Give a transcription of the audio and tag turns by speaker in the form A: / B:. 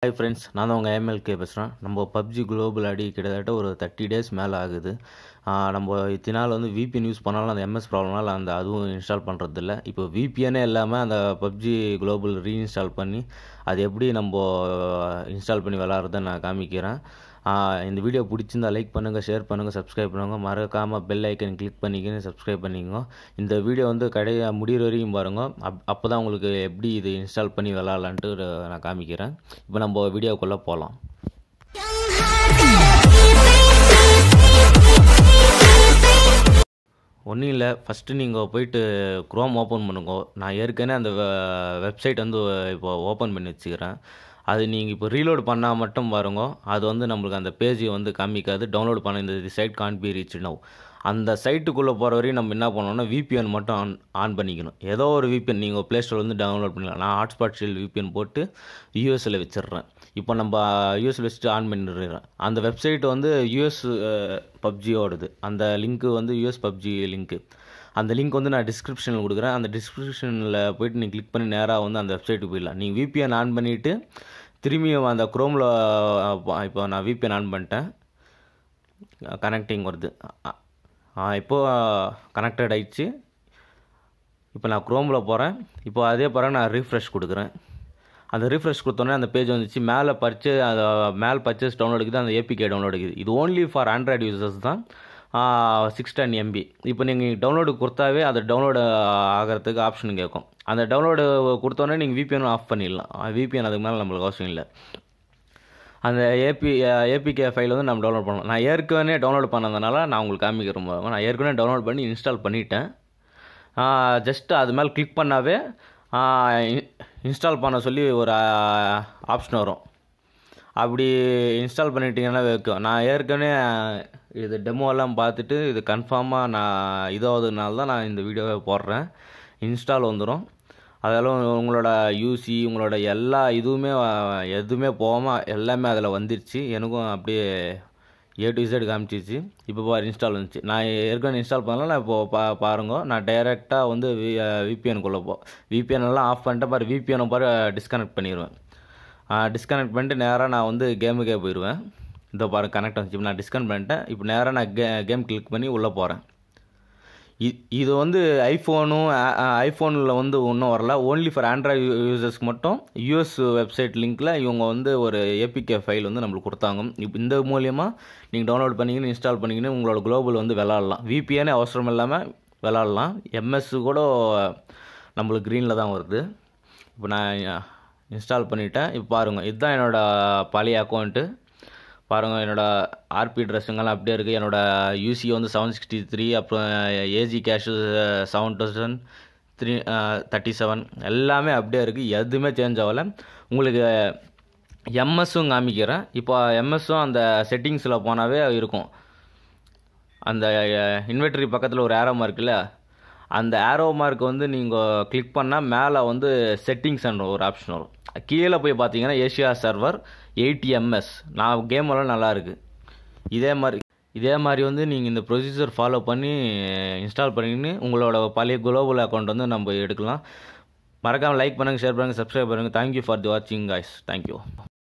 A: hi friends நான் தான் உங்கள் எம்எல்கே பேசுகிறேன் நம்ம பப்ஜி குளோபல் அடி கிட்டத்தட்ட ஒரு தேர்ட்டி டேஸ் மேலே ஆகுது ஆஹ் நம்ம இத்தனை நாள் வந்து விபிஎன் யூஸ் பண்ணாலும் அந்த எம்எஸ் ப்ராப்ளம்னால அந்த அதுவும் இன்ஸ்டால் பண்ணுறதில்ல இப்போ விபிஎனே இல்லாமல் அந்த பப்ஜி குளோபல் ரீஇன்ஸ்டால் பண்ணி அது எப்படி நம்ம இன்ஸ்டால் பண்ணி விளாட்றத நான் காமிக்கிறேன் ஆஹ் இந்த வீடியோ பிடிச்சிருந்தா லைக் பண்ணுங்கள் ஷேர் பண்ணுங்கள் சப்ஸ்கிரைப் பண்ணுங்கள் மறக்காமல் பெல் ஐக்கன் கிளிக் பண்ணிக்கின்னு சப்ஸ்கிரைப் பண்ணிக்கோங்க இந்த வீடியோ வந்து கடையை முடிகிற வரைக்கும் பாருங்கள் அப் அப்போ தான் உங்களுக்கு எப்படி இது இன்ஸ்டால் பண்ணி விளாட்லான்ட்டு நான் காமிக்கிறேன் இப்போ நம்ம வீடியோக்குள்ளே போகலாம் ஒன்றும் இல்லை ஃபஸ்ட்டு நீங்கள் போயிட்டு க்ரோம் ஓப்பன் பண்ணுங்க நான் ஏற்கனவே அந்த வெப்சைட் வந்து இப்போ ஓப்பன் பண்ணி வச்சுக்கிறேன் அது நீங்கள் இப்போ ரீலோட் பண்ணால் மட்டும் பாருங்க அது வந்து நம்மளுக்கு அந்த பேஜை வந்து காமிக்காது டவுன்லோட் பண்ண இந்த site can't be reach now அந்த சைட்டுக்குள்ளே போகிற வரையும் நம்ம என்ன பண்ணணும்னா விபிஎன் மட்டும் ஆன் ஆன் பண்ணிக்கணும் ஏதோ ஒரு விபிஎன் நீங்கள் ப்ளே ஸ்டோர்லேருந்து டவுன்லோட் பண்ணிக்கலாம் நான் ஹாட்ஸ்பாட் ஷீல் விபிஎன் போட்டு யூஎஸில் வச்சிடுறேன் இப்போ நம்ம யூஎஸில் வச்சுட்டு ஆன் பண்ணிடுறேன் அந்த வெப்சைட் வந்து யூஎஸ் பப்ஜியோடது அந்த லிங்க்கு வந்து யூஎஸ் பப்ஜி லிங்க்கு அந்த லிங்க் வந்து நான் டிஸ்கிரிப்ஷனில் கொடுக்குறேன் அந்த டிஸ்கிரிப்ஷனில் போயிட்டு நீங்கள் கிளிக் பண்ணி நேராக வந்து அந்த வெப்சைட்டுக்கு போயிடலாம் நீங்கள் விபிஎன் ஆன் பண்ணிவிட்டு திரும்பியும் அந்த க்ரோமில் இப்போ நான் விபிஎன் ஆன் பண்ணிட்டேன் கனெக்டிங் வருது இப்போது கனெக்டட் ஆயிடுச்சு இப்போ நான் க்ரோமில் போகிறேன் இப்போ அதே பிறகு நான் ரீஃப்ரெஷ் கொடுக்குறேன் அந்த ரீஃப்ரெஷ் கொடுத்தோன்னே அந்த பேஜ் வந்துச்சு மேலே பர்ச்சே அந்த மேல் பர்ச்சேஸ் டவுன்லோடுக்குது அந்த ஏபிகே டவுன்லோடுக்குது இது ஓன்லி ஃபார் ஆண்ட்ராய்டு யூசர்ஸ் தான் சிக்ஸ் டென் எம்பி இப்போ நீங்கள் டவுன்லோடு கொடுத்தாவே அது டவுன்லோடு ஆகிறதுக்கு ஆப்ஷன் கேட்கும் அந்த டவுன்லோடு கொடுத்தோன்னே நீங்கள் விபிஎன் ஆஃப் பண்ணிடலாம் விபிஎன் அதுக்கு மேலே நம்மளுக்கு அவசியம் இல்லை அந்த ஏபி ஏபிகே ஃபைல் வந்து நம்ம டவுன்லோட் பண்ணலாம் நான் ஏற்கனவே டவுன்லோட் பண்ணதுனால நான் உங்களுக்கு காமிக்கிறேன் நான் ஏற்கனவே டவுன்லோட் பண்ணி இன்ஸ்டால் பண்ணிட்டேன் ஜஸ்ட்டு அது மேலே கிளிக் பண்ணாவே இன்ஸ்டால் பண்ண சொல்லி ஒரு ஆப்ஷன் வரும் அப்படி இன்ஸ்டால் பண்ணிட்டீங்கன்னா வைக்கும் நான் ஏற்கனவே இது டெமோலாம் பார்த்துட்டு இது கன்ஃபார்மாக நான் இதாவதுனால தான் நான் இந்த வீடியோவை போடுறேன் இன்ஸ்டால் வந்துடும் அதெல்லாம் உங்களோட யூசி உங்களோட எல்லா இதுவுமே எதுவுமே போகாமல் எல்லாமே அதில் வந்துருச்சு எனக்கும் அப்படியே ஏ டு இசட் காமிச்சிச்சு இப்போ பாரு இன்ஸ்டால் வந்துச்சு நான் ஏற்கனவே இன்ஸ்டால் பண்ணல நான் இப்போ பா பாருங்க நான் டைரெக்டாக வந்து வி விபிஎனுக்குள்ளே போ விபிஎன் எல்லாம் ஆஃப் பண்ணிட்டு பாரு விபிஎனை பாரு டிஸ்கனெக்ட் பண்ணிடுவேன் டிஸ்கனெக்ட் பண்ணிட்டு நேராக நான் வந்து கேமுக்கே போயிடுவேன் இதோ பாரு கனெக்ட் வந்துச்சு இப்போ நான் டிஸ்கனெக்ட் பண்ணிட்டேன் இப்போ நேராக நான் கே கேம் கிளிக் பண்ணி உள்ளே போகிறேன் இது வந்து ஐஃபோனும் ஐஃபோனில் வந்து ஒன்றும் வரல ஓன்லி ஃபார் ஆண்ட்ராய்டு யூசர்ஸ்க்கு மட்டும் யூஎஸ் வெப்சைட் லிங்க்கில் இவங்க வந்து ஒரு ஏபிகே ஃபைல் வந்து நம்மளுக்கு கொடுத்தாங்க இப்போ இந்த மூலியமாக நீங்கள் டவுன்லோட் பண்ணிக்கின்னு இன்ஸ்டால் பண்ணிக்கின்னு உங்களோட குளோபல் வந்து விளாட்லாம் விபிஎனே அவசரம் இல்லாமல் விளாட்லாம் எம்எஸ் கூட நம்மளுக்கு க்ரீனில் தான் வருது இப்போ நான் இன்ஸ்டால் பண்ணிவிட்டேன் இப்போ பாருங்கள் இதுதான் என்னோடய பழைய அக்கௌண்ட்டு பாருங்கள் என்னோடய ஆர்பி ட்ரெஸ்ஸுங்கெல்லாம் அப்படியே இருக்குது என்னோடய யூசி வந்து செவன் சிக்ஸ்டி த்ரீ அப்புறம் AG cash seven thousand three thirty seven எல்லாமே அப்படியே இருக்குது எதுவுமே சேஞ்ச் ஆகலை உங்களுக்கு எம்எஸ்ஸும் காமிக்கிறேன் இப்போ எம்எஸ்ஸும் அந்த செட்டிங்ஸில் போனாவே இருக்கும் அந்த இன்வெர்டரி பக்கத்தில் ஒரு ஏரோ மார்க்கில் அந்த ஏரோ மார்க் வந்து நீங்கள் கிளிக் பண்ணால் மேலே வந்து செட்டிங்ஸ் ஒரு ஆப்ஷன் வரும் கீழே போய் பார்த்தீங்கன்னா ஏஷியா சர்வர் எயிட்டி எம்எஸ் நான் கேம் எல்லாம் நல்லா இருக்குது இதே மாதிரி இதே மாதிரி வந்து நீங்கள் இந்த ப்ரொசீஜர் ஃபாலோ பண்ணி இன்ஸ்டால் பண்ணிக்கின்னு உங்களோட பழைய குளோபல் அக்கௌண்ட் வந்து நம்ம எடுக்கலாம் மறக்காமல் லைக் பண்ணுங்கள் ஷேர் பண்ணுங்கள் சப்ஸ்கிரைப் பண்ணுங்கள் தேங்க்யூ ஃபார் தி வாட்சிங் காய்ஸ் தேங்க்யூ